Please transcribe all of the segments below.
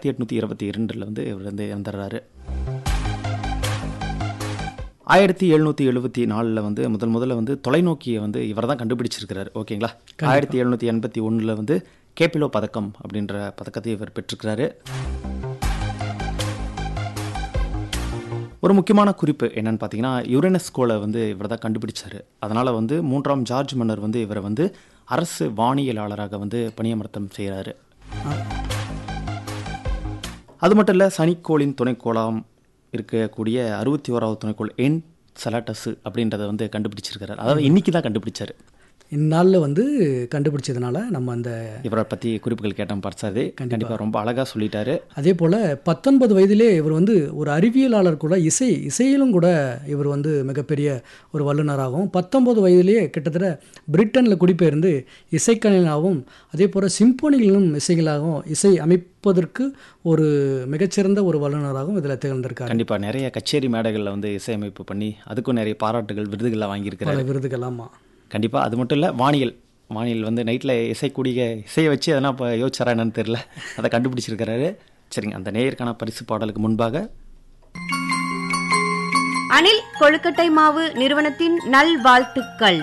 ஆயிரத்தி எட்நூற்றி இருபத்தி இரண்டில் வந்து இவர் வந்து இறந்துடுறாரு ஆயிரத்தி எழுநூற்றி எழுபத்தி நாலில் வந்து முதல் முதல்ல வந்து தொலைநோக்கியை வந்து இவர் தான் கண்டுபிடிச்சிருக்கிறார் ஓகேங்களா ஆயிரத்தி எழுநூற்றி எண்பத்தி ஒன்றில் வந்து கேபிலோ பதக்கம் அப்படின்ற பதக்கத்தை இவர் பெற்றிருக்கிறாரு ஒரு முக்கியமான குறிப்பு என்னன்னு பார்த்தீங்கன்னா யுரேனஸ்கோலை வந்து இவர் தான் கண்டுபிடிச்சாரு அதனால் வந்து மூன்றாம் ஜார்ஜ் மன்னர் வந்து இவரை வந்து அரசு வானியலாளராக வந்து பணியமர்த்தம் செய்கிறாரு அது மட்டும் இல்லை சனிக்கோளின் துணைக்கோளாம் இருக்கக்கூடிய அறுபத்தி ஓராவது துணைக்கோள் என் சலாட்டஸு அப்படின்றத வந்து கண்டுபிடிச்சிருக்கிறார் அதாவது இன்னைக்கு தான் கண்டுபிடிச்சாரு இந்நாளில் வந்து கண்டுபிடிச்சதுனால நம்ம அந்த இவரை பற்றி குறிப்புகள் கேட்டோம் பார்த்தாரு கண்டிப்பாக ரொம்ப அழகாக சொல்லிட்டாரு அதே போல் பத்தொன்பது வயதிலே இவர் வந்து ஒரு அறிவியலாளர் கூட இசை இசையிலும் கூட இவர் வந்து மிகப்பெரிய ஒரு வல்லுநராகவும் பத்தொன்பது வயதிலேயே கிட்டத்தட்ட பிரிட்டனில் குடிபெயர்ந்து இசைக்கலைஞராகவும் அதே போல் சிம்போனிகளிலும் இசைகளாகவும் இசை அமைப்பதற்கு ஒரு மிகச்சிறந்த ஒரு வல்லுநராகவும் இதில் திகழ்ந்திருக்கார் கண்டிப்பாக நிறைய கச்சேரி மேடைகளில் வந்து இசையமைப்பு பண்ணி அதுக்கும் நிறைய பாராட்டுகள் விருதுகளை வாங்கியிருக்கிறாரு பல விருதுகள் ஆமாம் கண்டிப்பாக அது மட்டும் இல்லை வானியல் வானியல் வந்து நைட்டில் இசைக்கூடிய இசையை வச்சு எதனா இப்போ யோசிச்சாரா என்னன்னு தெரில அதை கண்டுபிடிச்சிருக்கிறாரு சரிங்க அந்த நேயருக்கான பரிசு பாடலுக்கு முன்பாக அனில் கொழுக்கட்டை மாவு நிறுவனத்தின் நல்வாழ்த்துக்கள்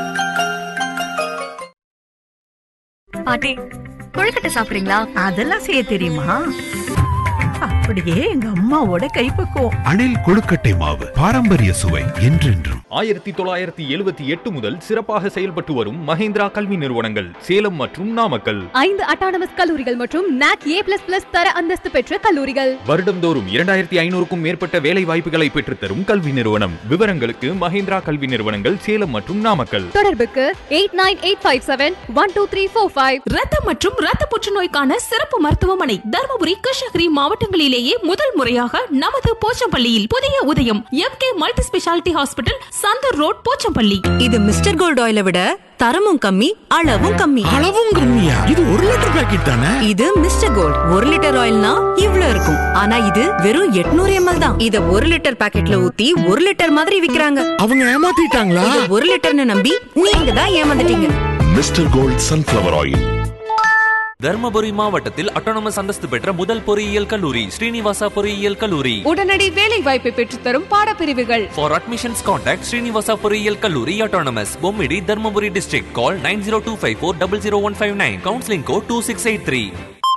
பாட்டி கொழுக்கட்டை சாப்பிடுறீங்களா அதெல்லாம் செய்ய தெரியுமா அப்படியே எங்க அம்மாவோட கைப்பக்குவம் அணில் கொழுக்கட்டை மாவு பாரம்பரிய சுவை என்றென்றும் ஆயிரத்தி தொள்ளாயிரத்தி எழுபத்தி எட்டு முதல் சிறப்பாக செயல்பட்டு வரும் மஹேந்திரா கல்வி நிறுவனங்கள் சேலம் மற்றும் நாமக்கல் ஐந்து அட்டானமஸ் கல்லூரிகள் மற்றும் நாக் ஏ பிளஸ் பிளஸ் தர அந்தஸ்து பெற்ற கல்லூரிகள் வருடம்தோறும் இரண்டாயிரத்தி ஐநூறுக்கும் மேற்பட்ட வேலை வாய்ப்புகளை பெற்றுத்தரும் கல்வி நிறுவனம் விவரங்களுக்கு மஹேந்திரா கல்வி நிறுவனங்கள் சேலம் மற்றும் நாமக்கல் தொடர்புக்கு eight nine eight five seven one two three four five ரத்தம் மற்றும் ரத்த புற்றுநோய்க்கான சிறப்பு மருத்துவமனை தருமபுரி கிருஷ்ணகிரி மாவட்டங்களிலேயே முதல் முறையாக நமது போச்சம்பள்ளியில் புதிய உதயம் M K multi speciality hospital Santhur road Pochampalli இது மிஸ்டர் கோல்ட் ஆயிலை விட தரமும் கம்மி அளவும் கம்மி அளவும் கம்மியா இது ஒரு லிட்டர் பாக்கெட் தானே இது மிஸ்டர் கோல்ட் ஒரு லிட்டர் ஆயில்னா இவ்ளோ இருக்கும் ஆனா இது வெறும் 800 எம்எல் தான் இத ஒரு லிட்டர் பாக்கெட்ல ஊத்தி ஒரு லிட்டர் மாதிரி விக்கிறாங்க அவங்க ஏமாத்திட்டாங்களா இத ஒரு லிட்டர்னு நம்பி நீங்க தான் ஏமாந்துட்டீங்க mister gold sunflower oil Dharmapuri மாவட்டத்தில் அட்டானமஸ் அந்தஸ்து பெற்ற முதல் பொறியியல் கல்லூரி ஸ்ரீனிவாசா பொறியியல் கல்லூரி உடனடி வேலை வாய்ப்பை பெற்றுத்தரும் பாடப்பிரிவுகள் ஃபார் அட்மிஷன்ஸ் கான்டாக்ட் ஸ்ரீனிவாசா பொறியியல் கல்லூரி autonomous Bommidi Dharmapuri district call nine zero two five four double zero one five nine counselling code two six eight three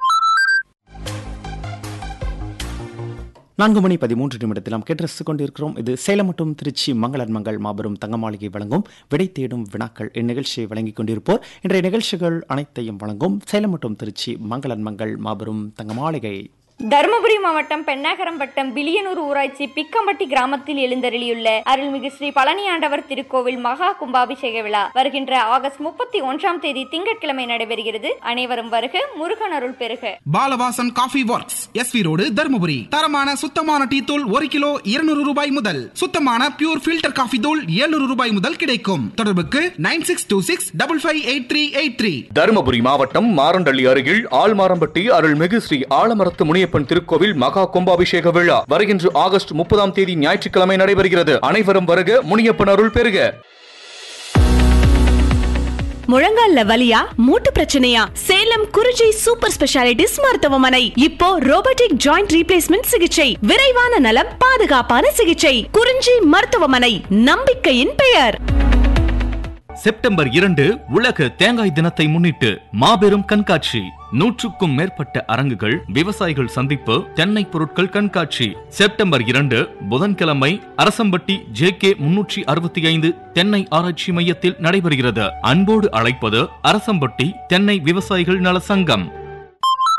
நான்கு மணி பதிமூன்று நிமிடத்தில் நாம் கேட்டு கொண்டிருக்கிறோம் இது சேலம் மற்றும் திருச்சி மங்களன் மங்கள் மாபெரும் தங்க மாளிகை வழங்கும் விடை தேடும் வினாக்கள் இந்நிகழ்ச்சியை வழங்கிக் கொண்டிருப்போர் இன்றைய நிகழ்ச்சிகள் அனைத்தையும் வழங்கும் சேலம் மற்றும் திருச்சி மங்களன் மங்கள் மாபெரும் தங்க மாளிகை தருமபுரி மாவட்டம் பெண்ணாகரம் வட்டம் பிலியனூர் ஊராட்சி பிக்கம்பட்டி கிராமத்தில் எழுந்தருளியுள்ள அருள்மிகு ஸ்ரீ பழனி ஆண்டவர் திருக்கோவில் மகா கும்பாபிஷேக விழா வருகின்ற ஆகஸ்ட் முப்பத்தி ஒன்றாம் தேதி திங்கட்கிழமை நடைபெறுகிறது அனைவரும் வருக முருகன் அருள் பெறுக Balavasan coffee works SV road Dharmapuri தரமான சுத்தமான டீ தூள் ஒரு கிலோ இருநூறு ரூபாய் முதல் சுத்தமான பியூர் ஃபில்டர் காஃபி தூள் ஏழுநூறு ரூபாய் முதல் கிடைக்கும் தொடர்புக்கு nine six two six double five eight three eight three Dharmapuri மாவட்டம் மாரண்டள்ளி அருகில் ஆழ்மாரம்பட்டி அருள்மிகு ஸ்ரீ ஆலமரத்து முனியப்பன் திருக்கோவில் மகா கும்பாபிஷேக விழா வருகின்ற ஆகஸ்ட் முப்பதாம் தேதி ஞாயிற்றுக்கிழமை நடைபெறுகிறது அனைவரும் வருக முனியப்பன் அருள் பெறுக முழங்கால்ல வலியா மூட்டு பிரச்சனையா சேலம் குறிஞ்சி சூப்பர் ஸ்பெஷாலிட்டிஸ் மருத்துவமனை இப்போ ரோபோட்டிக் ஜாயிண்ட் ரீப்ளேஸ்மெண்ட் சிகிச்சை விரைவான நலம் பாதுகாப்பான சிகிச்சை குறிஞ்சி மருத்துவமனை நம்பிக்கையின் பெயர் செப்டம்பர் இரண்டு உலக தேங்காய் தினத்தை முன்னிட்டு மாபெரும் கண்காட்சி நூற்றுக்கும் மேற்பட்ட அரங்குகள் விவசாயிகள் சந்திப்பு தென்னை பொருட்கள் கண்காட்சி செப்டம்பர் இரண்டு புதன்கிழமை அரசம்பட்டி ஜே கே முன்னூற்றி அறுபத்தி ஐந்து தென்னை ஆராய்ச்சி மையத்தில் நடைபெறுகிறது அன்போடு அழைப்பது அரசம்பட்டி தென்னை விவசாயிகள் நல சங்கம்